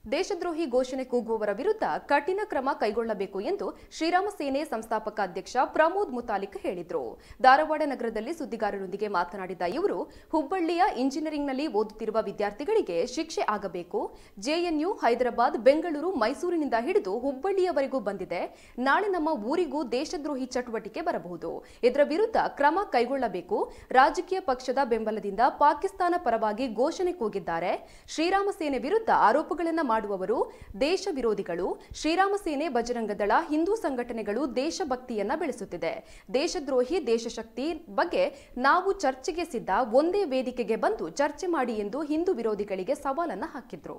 ದೇಶದ್ರೋಹಿ ಘೋಷಣೆ ಕೂಗುವವರ ವಿರುದ್ಧ ಕಠಿಣ ಕ್ರಮ ಕೈಗೊಳ್ಳಬೇಕು ಎಂದು ಶ್ರೀರಾಮ ಸೇನೆ ಸಂಸ್ಥಾಪಕ ಅಧ್ಯಕ್ಷ ಪ್ರಮೋದ್ ಮುತಾಲಿಕ್ ಹೇಳಿದರು ಧಾರವಾಡ ನಗರದಲ್ಲಿ ಸುದ್ದಿಗಾರರೊಂದಿಗೆ ಮಾತನಾಡಿದ ಇವರು ಹುಬ್ಬಳ್ಳಿಯ ಇಂಜಿನಿಯರಿಂಗ್ನಲ್ಲಿ ಓದುತ್ತಿರುವ ವಿದ್ಯಾರ್ಥಿಗಳಿಗೆ ಶಿಕ್ಷೆ ಆಗಬೇಕು ಜೆಎನ್ಯು ಹೈದರಾಬಾದ್ ಬೆಂಗಳೂರು ಮೈಸೂರಿನಿಂದ ಹಿಡಿದು ಹುಬ್ಬಳ್ಳಿಯವರೆಗೂ ಬಂದಿದೆ ನಾಳೆ ನಮ್ಮ ಊರಿಗೂ ದೇಶದ್ರೋಹಿ ಚಟುವಟಿಕೆ ಬರಬಹುದು ಇದರ ವಿರುದ್ಧ ಕ್ರಮ ಕೈಗೊಳ್ಳಬೇಕು ರಾಜಕೀಯ ಪಕ್ಷದ ಬೆಂಬಲದಿಂದ ಪಾಕಿಸ್ತಾನ ಪರವಾಗಿ ಘೋಷಣೆ ಕೂಗಿದ್ದಾರೆ ಶ್ರೀರಾಮ ಸೇನೆ ವಿರುದ್ಧ ಆರೋಪಗಳನ್ನು ಮಾಡುವವರು ದೇಶ ವಿರೋಧಿಗಳು ಶ್ರೀರಾಮ ಸೇನೆ ಬಜರಂಗ ದಳ ಹಿಂದೂ ಸಂಘಟನೆಗಳು ದೇಶಭಕ್ತಿಯನ್ನ ಬೆಳೆಸುತ್ತಿದೆ ದೇಶದ್ರೋಹಿ ದೇಶಶಕ್ತಿ ಬಗ್ಗೆ ನಾವು ಚರ್ಚೆಗೆ ಸಿದ್ಧ ಒಂದೇ ವೇದಿಕೆಗೆ ಬಂದು ಚರ್ಚೆ ಮಾಡಿ ಎಂದು ಹಿಂದೂ ವಿರೋಧಿಗಳಿಗೆ ಸವಾಲನ್ನ ಹಾಕಿದ್ರು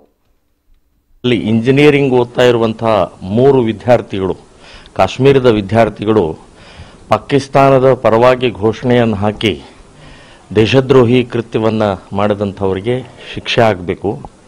ಅಲ್ಲಿ ಇಂಜಿನಿಯರಿಂಗ್ ಓದ್ತಾ ಇರುವಂತಹ ಮೂರು ವಿದ್ಯಾರ್ಥಿಗಳು ಕಾಶ್ಮೀರದ ವಿದ್ಯಾರ್ಥಿಗಳು ಪಾಕಿಸ್ತಾನದ ಪರವಾಗಿ ಘೋಷಣೆಯನ್ನು ಹಾಕಿ ದೇಶದ್ರೋಹಿ ಕೃತ್ಯವನ್ನು ಮಾಡಿದಂಥವರಿಗೆ ಶಿಕ್ಷೆ ಆಗಬೇಕು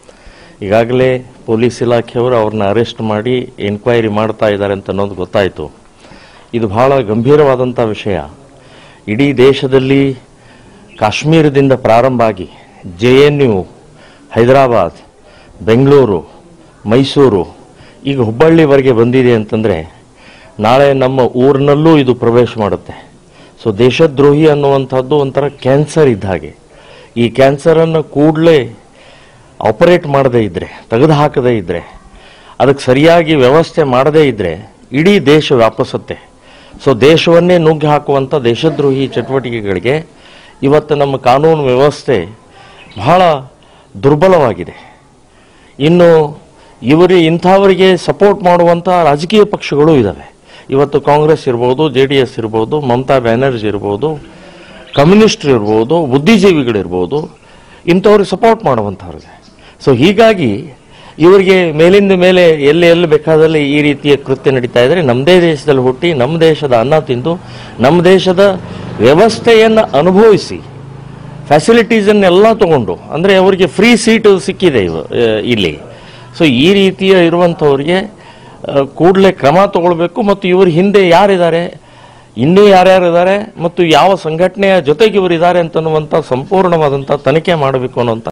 ಈಗಾಗಲೇ ಪೊಲೀಸ್ ಇಲಾಖೆಯವರು ಅವ್ರನ್ನ ಅರೆಸ್ಟ್ ಮಾಡಿ ಎನ್ಕ್ವೈರಿ ಮಾಡ್ತಾ ಇದ್ದಾರೆ ಅಂತ ಅನ್ನೋದು ಗೊತ್ತಾಯಿತು ಇದು ಬಹಳ ಗಂಭೀರವಾದಂಥ ವಿಷಯ ಇಡೀ ದೇಶದಲ್ಲಿ ಕಾಶ್ಮೀರದಿಂದ ಪ್ರಾರಂಭ ಆಗಿ J N U Hyderabad Bengaluru Mysuru ಈಗ ಹುಬ್ಬಳ್ಳಿವರೆಗೆ ಬಂದಿದೆ ಅಂತಂದರೆ ನಾಳೆ ನಮ್ಮ ಊರಿನಲ್ಲೂ ಇದು ಪ್ರವೇಶ ಮಾಡುತ್ತೆ ಸೊ ದೇಶದ್ರೋಹಿ ಅನ್ನುವಂಥದ್ದು ಒಂಥರ ಕ್ಯಾನ್ಸರ್ ಇದ್ದ ಹಾಗೆ ಈ ಕ್ಯಾನ್ಸರನ್ನು ಕೂಡಲೇ ಆಪರೇಟ್ ಮಾಡದೇ ಇದ್ದರೆ ತೆಗೆದು ಹಾಕದೇ ಇದ್ದರೆ ಅದಕ್ಕೆ ಸರಿಯಾಗಿ ವ್ಯವಸ್ಥೆ ಮಾಡದೇ ಇದ್ದರೆ ಇಡೀ ದೇಶ ವ್ಯಾಪಿಸುತ್ತೆ ಸೊ ದೇಶವನ್ನೇ ನುಗ್ಗಿ ಹಾಕುವಂಥ ದೇಶದ್ರೋಹಿ ಚಟುವಟಿಕೆಗಳಿಗೆ ಇವತ್ತು ನಮ್ಮ ಕಾನೂನು ವ್ಯವಸ್ಥೆ ಬಹಳ ದುರ್ಬಲವಾಗಿದೆ ಇನ್ನು ಇವರು ಇಂಥವರಿಗೆ ಸಪೋರ್ಟ್ ಮಾಡುವಂಥ ರಾಜಕೀಯ ಪಕ್ಷಗಳು ಇದ್ದಾವೆ ಇವತ್ತು ಕಾಂಗ್ರೆಸ್ ಇರ್ಬೋದು ಜೆ ಡಿ ಎಸ್ ಇರ್ಬೋದು ಮಮತಾ ಬ್ಯಾನರ್ಜಿ ಇರ್ಬೋದು ಕಮ್ಯುನಿಸ್ಟ್ ಇರ್ಬೋದು ಬುದ್ಧಿಜೀವಿಗಳಿರ್ಬೋದು ಇಂಥವ್ರಿಗೆ ಸಪೋರ್ಟ್ ಮಾಡುವಂಥವ್ರಿಗೆ ಸೊ ಹೀಗಾಗಿ ಇವರಿಗೆ ಮೇಲಿಂದ ಮೇಲೆ ಎಲ್ಲಿ ಎಲ್ಲಿ ಬೇಕಾದಲ್ಲಿ ಈ ರೀತಿಯ ಕೃತ್ಯ ನಡೀತಾ ಇದ್ರೆ ನಮ್ಮದೇ ದೇಶದಲ್ಲಿ ಹುಟ್ಟಿ ನಮ್ಮ ದೇಶದ ಅನ್ನ ತಿಂದು ನಮ್ಮ ದೇಶದ ವ್ಯವಸ್ಥೆಯನ್ನು ಅನುಭವಿಸಿ ಫ್ಯಾಸಿಲಿಟೀಸನ್ನೆಲ್ಲ ತಗೊಂಡು ಅಂದರೆ ಅವರಿಗೆ ಫ್ರೀ ಸೀಟ್ ಸಿಕ್ಕಿದೆ ಇವ ಆ, ಇಲ್ಲಿ ಸೊ ಈ ರೀತಿಯ ಇರುವಂಥವ್ರಿಗೆ ಕೂಡಲೇ ಕ್ರಮ ತಗೊಳ್ಬೇಕು ಮತ್ತು ಇವ್ರ ಹಿಂದೆ ಯಾರಿದ್ದಾರೆ ಇನ್ನೂ ಯಾರ್ಯಾರಿದ್ದಾರೆ ಮತ್ತು ಯಾವ ಸಂಘಟನೆಯ ಜೊತೆಗೆ ಇವರಿದ್ದಾರೆ ಅಂತನ್ನುವಂಥ ಸಂಪೂರ್ಣವಾದಂಥ ತನಿಖೆ ಮಾಡಬೇಕು ಅನ್ನುವಂಥ